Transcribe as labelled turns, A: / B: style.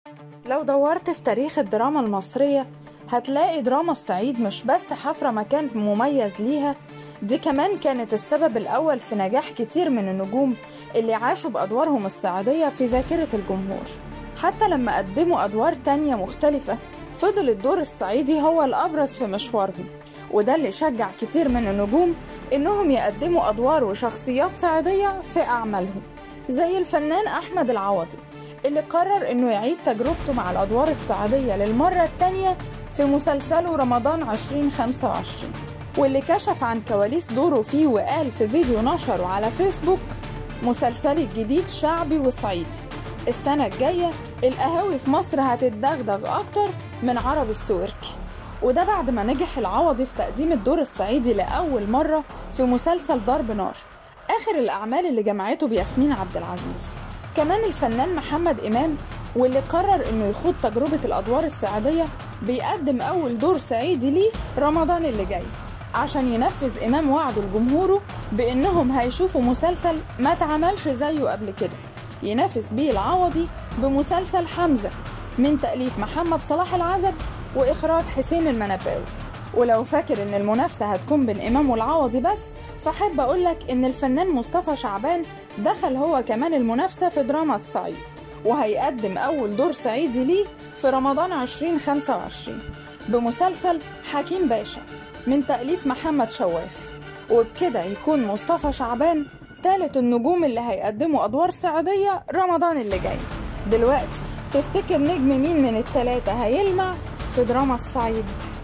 A: لو دورت في تاريخ الدراما المصرية هتلاقي دراما الصعيد مش بس حفرة مكان مميز ليها دي كمان كانت السبب الأول في نجاح كتير من النجوم اللي عاشوا بأدوارهم الصعيدية في ذاكرة الجمهور حتى لما قدموا أدوار تانية مختلفة فضل الدور الصعيدي هو الأبرز في مشوارهم وده اللي شجع كتير من النجوم إنهم يقدموا أدوار وشخصيات صعيدية في أعمالهم زي الفنان أحمد العوضي اللي قرر إنه يعيد تجربته مع الأدوار الصعيدية للمرة التانية في مسلسله رمضان 2025 واللي كشف عن كواليس دوره فيه وقال في فيديو نشره على فيسبوك مسلسلي الجديد شعبي وصعيدي السنة الجاية القهاوي في مصر هتتدغدغ أكتر من عرب السويركي وده بعد ما نجح العوضي في تقديم الدور الصعيدي لأول مرة في مسلسل ضرب نار آخر الأعمال اللي جمعته بياسمين عبد العزيز كمان الفنان محمد إمام واللي قرر إنه يخوض تجربة الأدوار الصعيدية بيقدم أول دور صعيدي ليه رمضان اللي جاي عشان ينفذ إمام وعده لجمهوره بإنهم هيشوفوا مسلسل ما اتعملش زيه قبل كده ينافس بيه العوضي بمسلسل حمزة من تأليف محمد صلاح العزب وإخراج حسين المنباوي ولو فاكر إن المنافسة هتكون بين إمام والعوضي بس فحب أقولك إن الفنان مصطفى شعبان دخل هو كمان المنافسة في دراما الصعيد وهيقدم أول دور صعيدي ليه في رمضان 2025 بمسلسل حكيم باشا من تأليف محمد شواف وبكده يكون مصطفى شعبان تالت النجوم اللي هيقدموا أدوار صعيدية رمضان اللي جاي دلوقتي تفتكر نجم مين من التلاتة هيلمع في دراما الصعيد